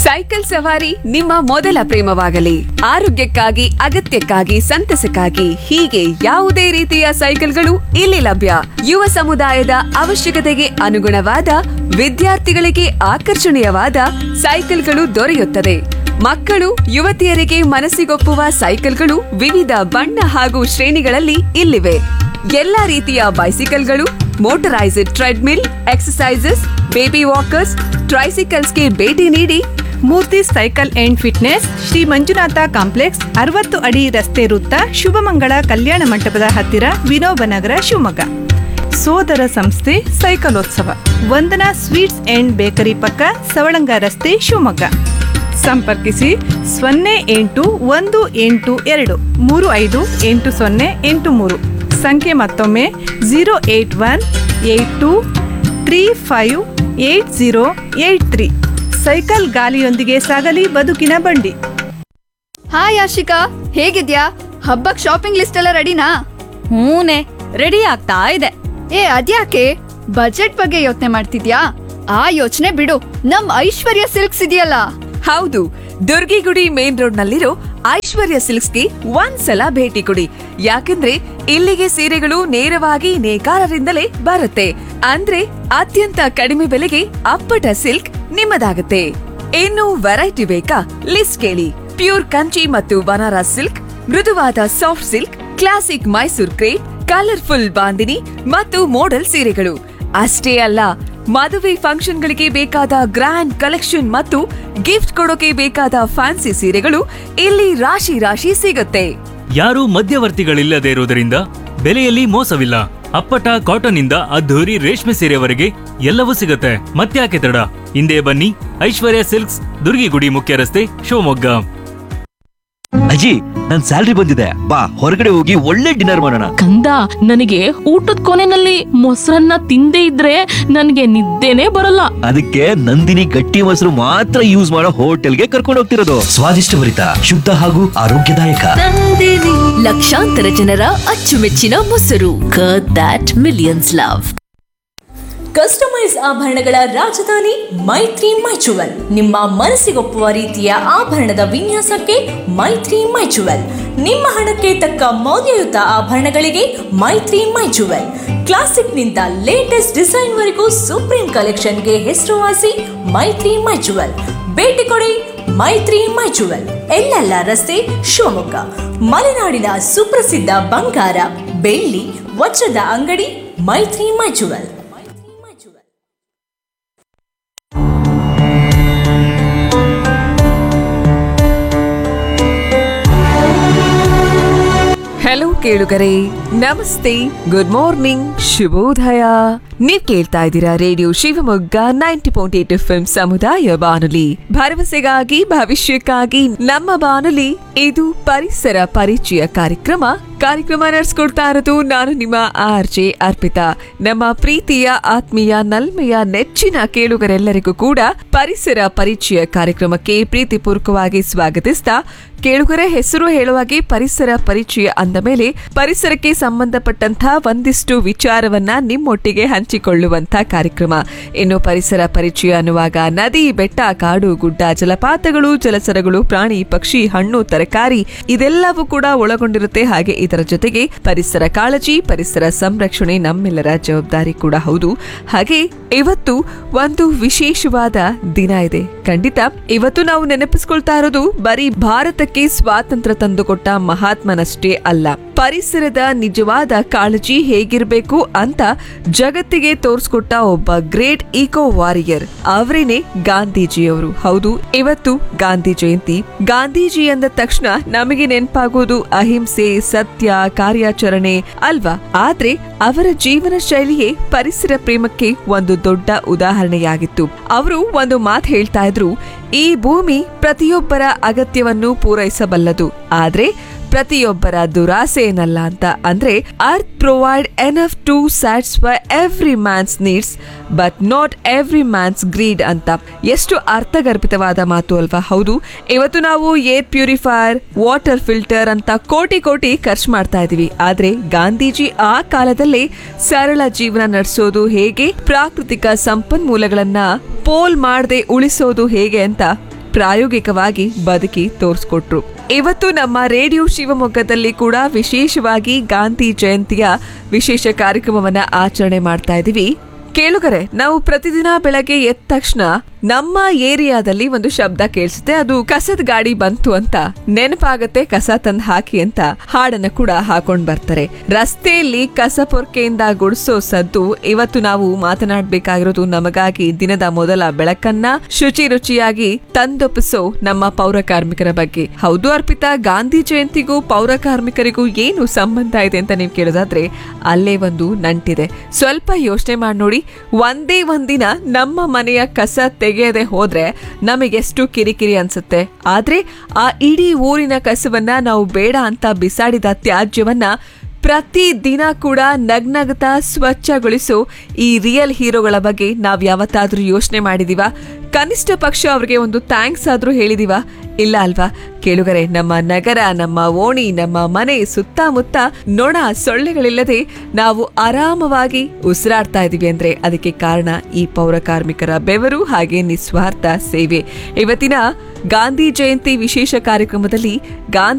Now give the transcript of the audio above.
cycle ಸವಾರಿ ನಿಮ್ಮ ಮೊದಲ ಪ್ರೇಮವಾಗಲಿ ಆರೋಗ್ಯಕ್ಕಾಗಿ ಅಗತ್ಯಕ್ಕಾಗಿ ಸಂತಸಕ್ಕಾಗಿ ಹೀಗೆ ಯಾವುದೇ ರೀತಿಯ ಸೈಕಲ್ಗಳು ಇಲ್ಲಿ ಲಭ್ಯ ಯುವ ಸಮುದಾಯದ ಅವಶ್ಯಕತೆಗೆ ಅನುಗುಣವಾದ ವಿದ್ಯಾರ್ಥಿಗಳಿಗೆ ಆಕರ್ಷಣೀಯವಾದ ಸೈಕಲ್ಗಳು ದೊರೆಯುತ್ತದೆ ಮಕ್ಕಳು ಯುವತಿಯರಿಗೆ ಮನಸ್ಸಿಗೊಪ್ಪುವ ಸೈಕಲ್ಗಳು ವಿವಿಧ ಬಣ್ಣ ಹಾಗೂ ಶ್ರೇಣಿಗಳಲ್ಲಿ ಇಲ್ಲಿವೆ ಎಲ್ಲಾ ರೀತಿಯ ಬೈಸಿಕಲ್ಗಳು motorised treadmill exercises baby walkers ಟ್ರೈಸಿಕಲ್ಸ್ಗೆ ಭೇಟಿ ನೀಡಿ Murthy cycle and fitness Shri Manjunatha complex ಅರವತ್ತು ಅಡಿ ರಸ್ತೆ ವೃತ್ತ ಶುಭಮಂಗಳ ಕಲ್ಯಾಣ ಮಂಟಪದ ಹತ್ತಿರ ವಿನೋಬ ನಗರ ಶಿವಮೊಗ್ಗ ಸೋದರ ಸಂಸ್ಥೆ ಸೈಕಲೋತ್ಸವ ವಂದನಾ ಸ್ವೀಟ್ಸ್ ಅಂಡ್ ಬೇಕರಿ ಪಕ್ಕ ಸವಳಂಗ ರಸ್ತೆ ಶಿವಮೊಗ್ಗ ಸಂಪರ್ಕಿಸಿ ಸೊನ್ನೆ ಎಂಟು ಒಂದು ಎಂಟು ಎರಡು ಮೂರು ಐದು ಎಂಟು ಸೊನ್ನೆ ಎಂಟು ಮೂರು ಸಂಖ್ಯೆ ಮತ್ತೊಮ್ಮೆ zero eight one eight two three five eight zero eight three cycle ಗಾಲಿಯೊಂದಿಗೆ ಸಾಗಲಿ ಬದುಕಿನ ಬಂಡಿ ಹಾಯ್ ಆಶಿಕಾ ಹೇಗಿದ್ಯಾ ಹಬ್ಬಕ್ ಶಾಪಿಂಗ್ ಲಿಸ್ಟ್ ಎಲ್ಲ ರೆಡಿನಾ ಹೂನೆ ರೆಡಿ ಆಗ್ತಾ ಇದೆ ಏ ಅದ್ಯಾಕೆ ಬಜೆಟ್ ಬಗ್ಗೆ ಯೋಚನೆ ಮಾಡ್ತಿದ್ಯಾ ಆ ಯೋಚನೆ ಬಿಡು ನಮ್ ಐಶ್ವರ್ಯ ಸಿಲ್ಕ್ಸ್ ಇದೆಯಲ್ಲ ಹೌದು ದುರ್ಗಿಗುಡಿ ಮೇನ್ ರೋಡ್ ನಲ್ಲಿರೋ ಐಶ್ವರ್ಯ ಸಿಲ್ಕ್ಸ್ಗೆ ಒಂದ್ಸಲ ಭೇಟಿ ಕೊಡಿ ಯಾಕಂದ್ರೆ ಇಲ್ಲಿಗೆ ಸೀರೆಗಳು ನೇರವಾಗಿ ನೇಕಾರರಿಂದಲೇ ಬರುತ್ತೆ ಅಂದ್ರೆ ಅತ್ಯಂತ ಕಡಿಮೆ ಬೆಲೆಗೆ ಅಪ್ಪಟ ಸಿಲ್ಕ್ ನಿಮ್ಮದಾಗುತ್ತೆ ಇನ್ನು ವೆರೈಟಿ ಬೇಕಾ ಲಿಸ್ಟ್ ಕೇಳಿ ಪ್ಯೂರ್ ಕಂಚಿ ಮತ್ತು ಬನಾರಸ್ ಸಿಲ್ಕ್ ಮೃದುವಾದ soft silk classic Mysore crepe colourful bandhani ಮತ್ತು ಮೋಡಲ್ ಸೀರೆಗಳು ಅಷ್ಟೇ ಅಲ್ಲ ಮದುವೆ ಫಂಕ್ಷನ್ಗಳಿಗೆ ಬೇಕಾದ ಗ್ರ್ಯಾಂಡ್ ಕಲೆಕ್ಷನ್ ಮತ್ತು ಗಿಫ್ಟ್ ಕೊಡೋಕೆ ಬೇಕಾದ ಫ್ಯಾನ್ಸಿ ಸೀರೆಗಳು ಇಲ್ಲಿ ರಾಶಿ ರಾಶಿ ಸಿಗುತ್ತೆ ಯಾರೂ ಮಧ್ಯವರ್ತಿಗಳಿಲ್ಲದೆ ಇರುವುದರಿಂದ ಬೆಲೆಯಲ್ಲಿ ಮೋಸವಿಲ್ಲ ಅಪ್ಪಟ ಕಾಟನ್ ಇಂದ ಅದ್ಧೂರಿ ರೇಷ್ಮೆ ಸೀರೆವರೆಗೆ ಎಲ್ಲವೂ ಸಿಗುತ್ತೆ ಮತ್ತ್ಯಾಕೆ ತಡ ಹಿಂದೆ ಬನ್ನಿ ಐಶ್ವರ್ಯ ಸಿಲ್ಕ್ಸ್ ದುರ್ಗಿಗುಡಿ ಮುಖ್ಯ ರಸ್ತೆ ಶಿವಮೊಗ್ಗ ಅಜ್ಜಿ ನನ್ ಸ್ಯಾಲ್ರಿ ಬಂದಿದೆ ಬಾ ಹೊರಗಡೆ ಹೋಗಿ ಒಳ್ಳೆ ಡಿನ್ನರ್ ಮಾಡೋಣ ಕಂದ ನನಗೆ ಊಟದ ಕೊನೆನಲ್ಲಿ ಮೊಸರನ್ನ ತಿಂದೇ ಇದ್ರೆ ನನಗೆ ನಿದ್ದೆನೇ ಬರಲ್ಲ ಅದಕ್ಕೆ ನಂದಿನಿ ಗಟ್ಟಿ ಮೊಸರು ಮಾತ್ರ ಯೂಸ್ ಮಾಡೋ ಹೋಟೆಲ್ಗೆ ಕರ್ಕೊಂಡು ಹೋಗ್ತಿರೋದು ಸ್ವಾದಿಷ್ಟಭರಿತ ಶುದ್ಧ ಹಾಗೂ ಆರೋಗ್ಯದಾಯಕ ಲಕ್ಷಾಂತರ ಜನರ ಅಚ್ಚುಮೆಚ್ಚಿನ ಮೊಸರು ದಟ್ ಮಿಲಿಯನ್ಸ್ ಲವ್ ಕಸ್ಟಮೈಸ್ ಆಭರಣಗಳ ರಾಜಧಾನಿ ಮೈತ್ರಿ ಮೈಚುವಲ್ ನಿಮ್ಮ ಮನಸ್ಸಿಗೊಪ್ಪುವ ರೀತಿಯ ಆಭರಣದ ವಿನ್ಯಾಸಕ್ಕೆ ಮೈತ್ರಿ ಮೈಚುವಲ್ ನಿಮ್ಮ ಹಣಕ್ಕೆ ತಕ್ಕ ಮೌಲ್ಯಯುತ ಆಭರಣಗಳಿಗೆ ಮೈತ್ರಿ ಮೈಚುವಲ್ ಕ್ಲಾಸಿಕ್ನಿಂದ ಲೇಟೆಸ್ಟ್ ಡಿಸೈನ್ವರೆಗೂ ಸುಪ್ರೀಂ ಕಲೆಕ್ಷನ್ಗೆ ಹೆಸರುವಾಸಿ ಮೈತ್ರಿ ಮೈಚುವಲ್ ಭೇಟಿ ಕೊಡಿ ಮೈತ್ರಿ ಮೈಚುವಲ್ ಎಲ್ಲೆಲ್ಲ ರಸ್ತೆ ಶಿವಮೊಗ್ಗ ಮಲೆನಾಡಿನ ಸುಪ್ರಸಿದ್ಧ ಬಂಗಾರ ಬೆಳ್ಳಿ ವಜ್ರದ ಅಂಗಡಿ ಮೈತ್ರಿ ಮೈಚುವಲ್ ಹೆಲೋ ಕೇಳುಗರೆ ನಮಸ್ತೆ ಗುಡ್ ಮಾರ್ನಿಂಗ್ ಶುಭೋದಯ ನೀವ್ ಕೇಳ್ತಾ ಇದ್ದೀರಾ radio Shivamogga ninety point eight F M ಸಮುದಾಯ ಬಾನುಲಿ ಭರವಸೆಗಾಗಿ ಭವಿಷ್ಯಕ್ಕಾಗಿ ನಮ್ಮ ಬಾನುಲಿ ಇದು ಪರಿಸರ ಪರಿಚಯ ಕಾರ್ಯಕ್ರಮ ಕಾರ್ಯಕ್ರಮ ನಡೆಸ್ಕೊಡ್ತಾ ಇರೋದು ನಾನು ನಿಮ್ಮ ಆರ್ ಜೆ ಅರ್ಪಿತಾ ನಮ್ಮ ಪ್ರೀತಿಯ ಆತ್ಮೀಯ ನಲ್ಮೆಯ ನೆಚ್ಚಿನ ಕೇಳುಗರೆಲ್ಲರಿಗೂ ಕೂಡ ಪರಿಸರ ಪರಿಚಯ ಕಾರ್ಯಕ್ರಮಕ್ಕೆ ಪ್ರೀತಿಪೂರ್ವಕವಾಗಿ ಸ್ವಾಗತಿಸ್ತಾ ಕೇಳುಗರ ಹೆಸರು ಹೇಳುವಾಗೆ ಪರಿಸರ ಪರಿಚಯ ಅಂದ ಮೇಲೆ ಪರಿಸರಕ್ಕೆ ಸಂಬಂಧಪಟ್ಟಂತ ಒಂದಿಷ್ಟು ವಿಚಾರವನ್ನ ನಿಮ್ಮೊಟ್ಟಿಗೆ ಹಂಚಿಕೊಳ್ಳುವಂತ ಕಾರ್ಯಕ್ರಮ ಇನ್ನು ಪರಿಸರ ಪರಿಚಯ ಅನ್ನುವಾಗ ನದಿ ಬೆಟ್ಟ ಕಾಡು ಗುಡ್ಡ ಜಲಪಾತಗಳು ಜಲಚರಗಳು ಪ್ರಾಣಿ ಪಕ್ಷಿ ಹಣ್ಣು ತರಕಾರಿ ಇದೆಲ್ಲವೂ ಕೂಡ ಒಳಗೊಂಡಿರುತ್ತೆ ಹಾಗೆ ಇದರ ಜೊತೆಗೆ ಪರಿಸರ ಕಾಳಜಿ ಪರಿಸರ ಸಂರಕ್ಷಣೆ ನಮ್ಮೆಲ್ಲರ ಜವಾಬ್ದಾರಿ ಕೂಡ ಹೌದು ಹಾಗೆ ಇವತ್ತು ಒಂದು ವಿಶೇಷವಾದ ದಿನ ಇದೆ ಖಂಡಿತ ಇವತ್ತು ನಾವು ನೆನಪಿಸ್ಕೊಳ್ತಾ ಇರೋದು ಬರೀ ಭಾರತಕ್ಕೆ ಸ್ವಾತಂತ್ರ್ಯ ತಂದುಕೊಟ್ಟ ಮಹಾತ್ಮನಷ್ಟೇ ಅಲ್ಲ ಪರಿಸರದ ನಿಜವಾದ ಕಾಳಜಿ ಹೇಗಿರ್ಬೇಕು ಅಂತ ಜಗತ್ತಿಗೆ ತೋರಿಸ್ಕೊಟ್ಟ ಒಬ್ಬ ಗ್ರೇಟ್ ಈಕೋ ವಾರಿಯರ್ ಅವರೇನೆ ಗಾಂಧೀಜಿಯವರು ಹೌದು ಇವತ್ತು ಗಾಂಧಿ ಜಯಂತಿ ಗಾಂಧೀಜಿ ಅಂದ ತಕ್ಷಣ ನಮಗೆ ನೆನಪಾಗೋದು ಅಹಿಂಸೆ ಸತ್ಯ ಕಾರ್ಯಾಚರಣೆ ಅಲ್ವಾ ಆದ್ರೆ ಅವರ ಜೀವನ ಶೈಲಿಯೇ ಪರಿಸರ ಪ್ರೇಮಕ್ಕೆ ಒಂದು ದೊಡ್ಡ ಉದಾಹರಣೆಯಾಗಿತ್ತು ಅವರು ಒಂದು ಮಾತು ಹೇಳ್ತಾ ಇದ್ರು ಈ ಭೂಮಿ ಪ್ರತಿಯೊಬ್ಬರ ಅಗತ್ಯವನ್ನು ಪೂರೈಸಬಲ್ಲದು ಆದ್ರೆ ಪ್ರತಿಯೊಬ್ಬರ ದುರಾಸೆ ಏನಲ್ಲ ಅಂತ ಅಂದ್ರೆ earth provide enough to satisfy every man's needs but not every man's greed ಅಂತ ಎಷ್ಟು ಅರ್ಥಗರ್ಭಿತವಾದ ಮಾತು ಅಲ್ವಾ ಹೌದು ಇವತ್ತು ನಾವು ಏರ್ ಪ್ಯೂರಿಫೈಯರ್ ವಾಟರ್ ಫಿಲ್ಟರ್ ಅಂತ ಕೋಟಿ ಕೋಟಿ ಖರ್ಚು ಮಾಡ್ತಾ ಇದೀವಿ ಆದ್ರೆ ಗಾಂಧೀಜಿ ಆ ಕಾಲದಲ್ಲೇ ಸರಳ ಜೀವನ ನಡೆಸೋದು ಹೇಗೆ ಪ್ರಾಕೃತಿಕ ಸಂಪನ್ಮೂಲಗಳನ್ನ ಪೋಲ್ ಮಾಡದೆ ಉಳಿಸೋದು ಹೇಗೆ ಅಂತ ಪ್ರಾಯೋಗಿಕವಾಗಿ ಬದುಕಿ ತೋರಿಸ್ಕೊಟ್ರು ಇವತ್ತು ನಮ್ಮ ರೇಡಿಯೋ ಶಿವಮೊಗ್ಗದಲ್ಲಿ ಕೂಡ ವಿಶೇಷವಾಗಿ ಗಾಂಧಿ ಜಯಂತಿಯ ವಿಶೇಷ ಕಾರ್ಯಕ್ರಮವನ್ನ ಆಚರಣೆ ಮಾಡ್ತಾ ಇದೀವಿ ಕೇಳುಗರೆ ನಾವು ಪ್ರತಿದಿನ ಬೆಳಗ್ಗೆ ಎದ್ದ ತಕ್ಷಣ ನಮ್ಮ ಏರಿಯಾದಲ್ಲಿ ಒಂದು ಶಬ್ದ ಕೇಳಿಸುತ್ತೆ ಅದು ಕಸದ ಗಾಡಿ ಬಂತು ಅಂತ ನೆನಪಾಗತ್ತೆ ಕಸ ತಂದ್ ಹಾಕಿ ಅಂತ ಹಾಡನ್ನ ಕೂಡ ಹಾಕೊಂಡ್ ಬರ್ತಾರೆ ರಸ್ತೆಯಲ್ಲಿ ಕಸ ಪೊರ್ಕೆಯಿಂದ ಗುಡಿಸೋ ಸದ್ದು ಇವತ್ತು ನಾವು ಮಾತನಾಡಬೇಕಾಗಿರೋದು ನಮಗಾಗಿ ದಿನದ ಮೊದಲ ಬೆಳಕನ್ನ ಶುಚಿ ರುಚಿಯಾಗಿ ತಂದೊಪ್ಪಿಸೋ ನಮ್ಮ ಪೌರ ಕಾರ್ಮಿಕರ ಬಗ್ಗೆ ಹೌದು ಅರ್ಪಿತಾ ಗಾಂಧಿ ಜಯಂತಿಗೂ ಪೌರ ಕಾರ್ಮಿಕರಿಗೂ ಏನು ಸಂಬಂಧ ಇದೆ ಅಂತ ನೀವು ಕೇಳೋದಾದ್ರೆ ಅಲ್ಲೇ ಒಂದು ನಂಟಿದೆ ಸ್ವಲ್ಪ ಯೋಚನೆ ಮಾಡಿ ನೋಡಿ ಒಂದೇ ಒಂದಿನ ನಮ್ಮ ಮನೆಯ ಕಸ ತೆಗೆಯದೆ ಹೋದ್ರೆ ನಮಗೆಷ್ಟು ಕಿರಿಕಿರಿ ಅನ್ಸುತ್ತೆ ಆದ್ರೆ ಆ ಇಡೀ ಊರಿನ ಕಸವನ್ನ ನಾವು ಬೇಡ ಅಂತ ಬಿಸಾಡಿದ ತ್ಯಾಜ್ಯವನ್ನ ಪ್ರತಿ ದಿನ ಕೂಡ ನಗ್ನಗ್ತಾ ಸ್ವಚ್ಛಗೊಳಿಸೋ ಈ ರಿಯಲ್ ಹೀರೋಗಳ ಬಗ್ಗೆ ನಾವ್ ಯಾವತ್ತಾದ್ರೂ ಯೋಚನೆ ಮಾಡಿದೀವ ಕನಿಷ್ಠ ಪಕ್ಷ ಅವ್ರಿಗೆ ಒಂದು ಥ್ಯಾಂಕ್ಸ್ ಆದ್ರೂ ಹೇಳಿದೀವ ಇಲ್ಲ ಅಲ್ವಾ ಕೇಳುಗರೆ ನಮ್ಮ ನಗರ ನಮ್ಮ ಓಣಿ ನಮ್ಮ ಮನೆ ಸುತ್ತಮುತ್ತ ನೊಣ ಸೊಳ್ಳೆಗಳಿಲ್ಲದೆ ನಾವು ಆರಾಮವಾಗಿ ಉಸಿರಾಡ್ತಾ ಇದೀವಿ ಅಂದ್ರೆ ಅದಕ್ಕೆ ಕಾರಣ ಈ ಪೌರ ಕಾರ್ಮಿಕರ ಬೆವರು ಹಾಗೆ ನಿಸ್ವಾರ್ಥ ಸೇವೆ ಇವತ್ತಿನ ಗಾಂಧಿ ಜಯಂತಿ ವಿಶೇಷ ಕಾರ್ಯಕ್ರಮದಲ್ಲಿ ಗಾಂಧಿ